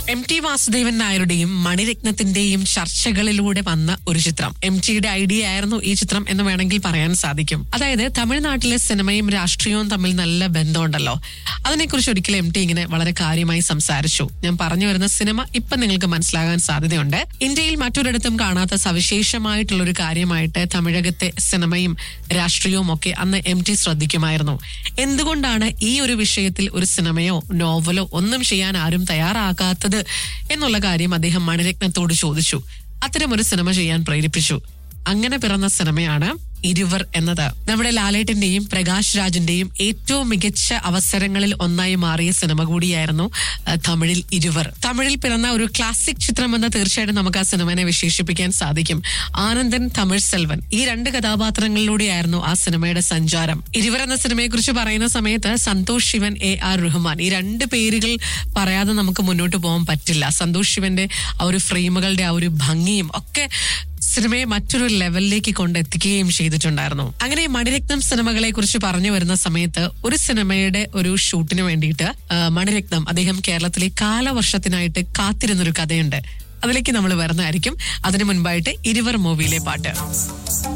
M T Vasudevan നായരുടെയും മണിരത്നത്തിന്റെയും ചർച്ചകളിലൂടെ വന്ന ഒരു ചിത്രം എം ടിയുടെ ഐഡിയ ആയിരുന്നു ഈ ചിത്രം എന്ന് വേണമെങ്കിൽ പറയാൻ സാധിക്കും അതായത് തമിഴ്നാട്ടിലെ സിനിമയും രാഷ്ട്രീയവും തമ്മിൽ നല്ല ബന്ധമുണ്ടല്ലോ അതിനെക്കുറിച്ച് ഒരിക്കലും എം ടി ഇങ്ങനെ വളരെ കാര്യമായി സംസാരിച്ചു ഞാൻ പറഞ്ഞു വരുന്ന സിനിമ ഇപ്പൊ നിങ്ങൾക്ക് മനസ്സിലാകാൻ സാധ്യതയുണ്ട് ഇന്ത്യയിൽ മറ്റൊരിടത്തും കാണാത്ത സവിശേഷമായിട്ടുള്ള ഒരു കാര്യമായിട്ട് തമിഴകത്തെ സിനിമയും രാഷ്ട്രീയവും ഒക്കെ അന്ന് എം ടി ശ്രദ്ധിക്കുമായിരുന്നു എന്തുകൊണ്ടാണ് ഈ ഒരു വിഷയത്തിൽ ഒരു സിനിമയോ നോവലോ ഒന്നും ചെയ്യാൻ ആരും തയ്യാറാകാത്തത് എന്നുള്ള കാര്യം അദ്ദേഹം മണിരത്നത്തോട് ചോദിച്ചു അത്തരമൊരു സിനിമ ചെയ്യാൻ പ്രേരിപ്പിച്ചു അങ്ങനെ പിറന്ന സിനിമയാണ് ഇരുവർ എന്നത് നമ്മുടെ ലാലേട്ടന്റെയും പ്രകാശ് രാജിന്റെയും ഏറ്റവും മികച്ച അവസരങ്ങളിൽ ഒന്നായി മാറിയ സിനിമ കൂടിയായിരുന്നു ആ, തമിഴിൽ ഇരുവർ തമിഴിൽ പിറന്ന ഒരു ക്ലാസിക് ചിത്രം എന്ന് തീർച്ചയായിട്ടും നമുക്ക് ആ സിനിമനെ വിശേഷിപ്പിക്കാൻ സാധിക്കും ആനന്ദൻ തമിഴ് സെൽവൻ ഈ രണ്ട് കഥാപാത്രങ്ങളിലൂടെയായിരുന്നു ആ സിനിമയുടെ സഞ്ചാരം ഇരുവർ എന്ന സിനിമയെ കുറിച്ച് പറയുന്ന സമയത്ത് സന്തോഷ് ശിവൻ എ ആർ റഹ്മാൻ ഈ രണ്ട് പേരുകൾ പറയാതെ നമുക്ക് മുന്നോട്ട് പോകാൻ പറ്റില്ല സന്തോഷ് ശിവന്റെ ആ ഒരു ഫ്രെയിമുകളുടെ ആ ഒരു ഭംഗിയും ഒക്കെ സിനിമയെ മറ്റൊരു ലെവലിലേക്ക് കൊണ്ടെത്തിക്കുകയും ചെയ്തിട്ടുണ്ടായിരുന്നു അങ്ങനെ മണിരത്നം സിനിമകളെ കുറിച്ച് പറഞ്ഞു വരുന്ന സമയത്ത് ഒരു സിനിമയുടെ ഒരു ഷൂട്ടിന് വേണ്ടിയിട്ട് ആ, മണിരത്നം അദ്ദേഹം കേരളത്തിലെ കാലവർഷത്തിനായിട്ട് കാത്തിരുന്നൊരു കഥയുണ്ട് അതിലേക്ക് നമ്മൾ വരുന്നതായിരിക്കും അതിനു മുൻപായിട്ട് ഇരുവർ മൂവിയിലെ പാട്ട്